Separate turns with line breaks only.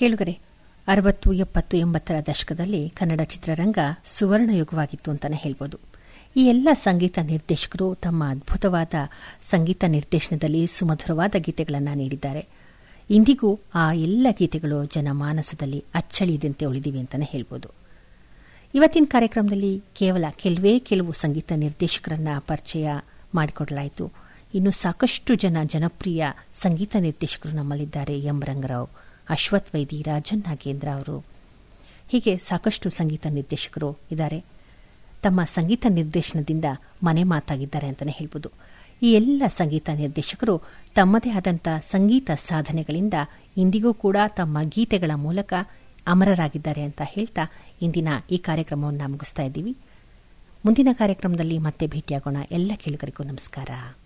ಕೇಳುಗರೆ ಅರವತ್ತು ಎಪ್ಪತ್ತು ಎಂಬತ್ತರ ದಶಕದಲ್ಲಿ ಕನ್ನಡ ಚಿತ್ರರಂಗ ಸುವರ್ಣ ಯುಗವಾಗಿತ್ತು ಅಂತಾನೆ ಹೇಳ್ಬೋದು ಈ ಎಲ್ಲ ಸಂಗೀತ ನಿರ್ದೇಶಕರು ತಮ್ಮ ಅದ್ಭುತವಾದ ಸಂಗೀತ ನಿರ್ದೇಶನದಲ್ಲಿ ಸುಮಧುರವಾದ ಗೀತೆಗಳನ್ನು ನೀಡಿದ್ದಾರೆ ಇಂದಿಗೂ ಆ ಎಲ್ಲ ಗೀತೆಗಳು ಜನಮಾನಸದಲ್ಲಿ ಅಚ್ಚಳಿಯದಂತೆ ಉಳಿದಿವೆ ಅಂತಾನೆ ಹೇಳ್ಬೋದು ಇವತ್ತಿನ ಕಾರ್ಯಕ್ರಮದಲ್ಲಿ ಕೇವಲ ಕೆಲವೇ ಕೆಲವು ಸಂಗೀತ ನಿರ್ದೇಶಕರನ್ನ ಪರಿಚಯ ಮಾಡಿಕೊಡಲಾಯಿತು ಇನ್ನು ಸಾಕಷ್ಟು ಜನ ಜನಪ್ರಿಯ ಸಂಗೀತ ನಿರ್ದೇಶಕರು ನಮ್ಮಲ್ಲಿದ್ದಾರೆ ಎಂ ರಂಗರಾವ್ ಅಶ್ವಥ್ ವೈದಿ ರಾಜನ್ ನಾಗೇಂದ್ರ ಅವರು ಹೀಗೆ ಸಾಕಷ್ಟು ಸಂಗೀತ ನಿರ್ದೇಶಕರು ಇದ್ದಾರೆ ತಮ್ಮ ಸಂಗೀತ ನಿರ್ದೇಶನದಿಂದ ಮನೆ ಮಾತಾಗಿದ್ದಾರೆ ಅಂತಲೇ ಹೇಳ್ಬೋದು ಈ ಎಲ್ಲ ಸಂಗೀತ ನಿರ್ದೇಶಕರು ತಮ್ಮದೇ ಆದಂಥ ಸಂಗೀತ ಸಾಧನೆಗಳಿಂದ ಇಂದಿಗೂ ಕೂಡ ತಮ್ಮ ಗೀತೆಗಳ ಮೂಲಕ ಅಮರರಾಗಿದ್ದಾರೆ ಅಂತ ಹೇಳ್ತಾ ಇಂದಿನ ಈ ಕಾರ್ಯಕ್ರಮವನ್ನು ಮುಗಿಸ್ತಾ ಇದ್ದೀವಿ ಮುಂದಿನ ಕಾರ್ಯಕ್ರಮದಲ್ಲಿ ಮತ್ತೆ ಭೇಟಿಯಾಗೋಣ ಎಲ್ಲ ಕೇಳುಗರಿಗೂ ನಮಸ್ಕಾರ